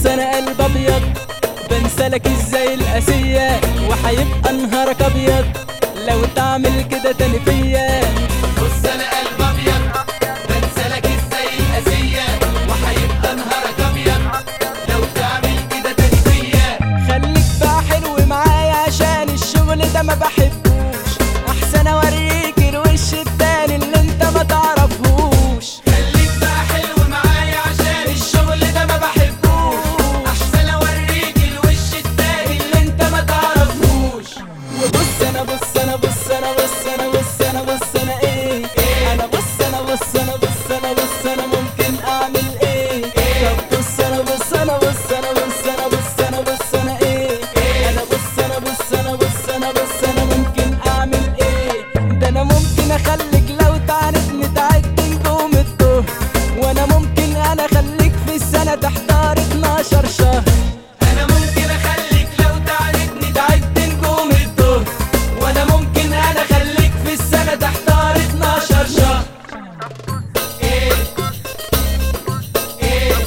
بص انا قلب ابيض بنسلك ازاي القاسية وحيبقى نهارك ابيض لو تعمل كده تاني فيا بص انا قلب ابيض بنسلك ازاي القاسية وهيبقى نهارك ابيض لو تعمل كده تاني فيا خليك بقى حلو معايا عشان الشغل ده ما بحبوش احسن اوريك الوش التاني اللي انت ما تعرفهوش خليك بقى حلو معايا عشان الشغل ده ما بحبوش احسن اوريك الوش التاني اللي انت ما تعرفوش وبص انا بص انا بص انا بص انا بص انا بص انا ايه انا بص انا بص انا بص انا بص انا ممكن اعمل ايه طب بص انا بص انا بص انا بص انا بص انا بص انا ايه انا بص انا بص انا بص انا بص انا ممكن اعمل ايه ده انا ممكن اخليك لو تعرفني تعد نجوم الظهر وانا ممكن انا اخليك في السنه تحتار 12 شهر انا ممكن اخليك لو تعرفني تعد نجوم الظهر وانا ممكن انا اخليك في السنة تحتار 12 شهر ايه ايه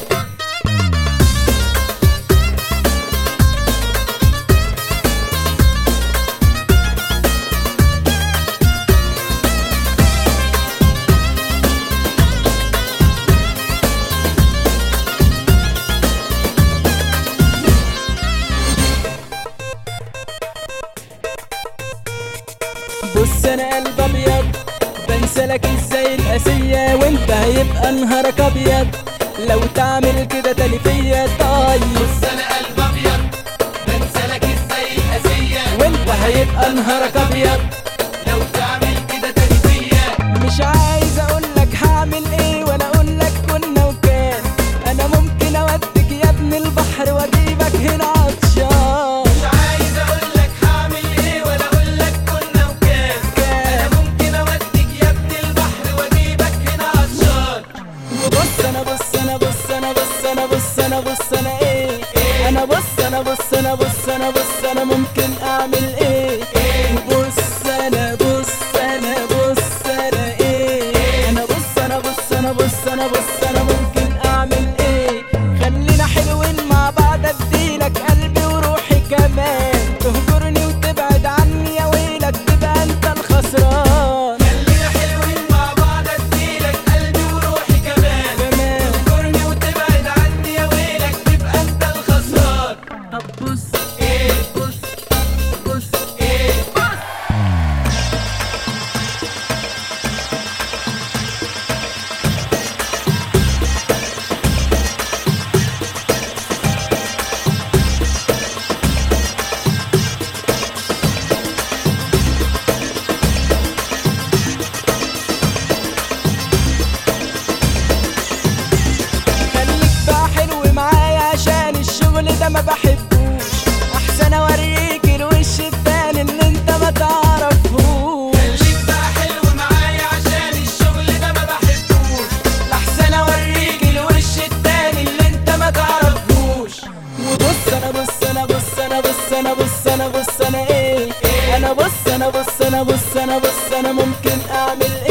بص انا قلب ابيض بنسلك ازاي القاسية وانت هيبقى نهارك ابيض لو تعمل كده تاني فيا طيب بص انا قلب ابيض بنسلك ازاي القاسية وانت هيبقى نهارك ابيض لو تعمل كده تاني فيا مش عايز اقولك هعمل ايه ولا اقولك كنا وكان انا ممكن اوديك يا ابن البحر واجيبك هنا عطشان مش عايز اقولك هعمل ايه ولا اقولك كنا وكان انا ممكن اوديك يا ابن البحر واجيبك هنا عطشان وبص انا بص انا بص انا بص انا بص انا بص انا ايه انا بص انا بص انا بص انا بص انا ممكن اعمل ايه بص انا بص انا بص انا ايه انا بص انا بص انا بص انا بص انا ممكن اعمل ايه خلينا حلوين مع بعض اديلك قلبي وروحي كمان تهجرني وتبعد عني يا ويلك تبقى انت الخسران خلينا حلوين مع بعض اديلك قلبي وروحي كمان كمان تذكرني وتبعد عني يا ويلك تبقى انت الخسران طب بص ايه بص بص ايه خليك بقى حلو معايا عشان الشغل ده ما بحبوش احسن اوريك الوش التاني اللي انت ما تعرفهوش خليك بقى حلو معايا عشان الشغل ده ما بحبوش احسن اوريك الوش التاني اللي انت ما تعرفهوش وبص انا بص انا بص انا بص انا بص انا بص انا ايه انا بص انا بص انا بص انا بص انا ممكن اعمل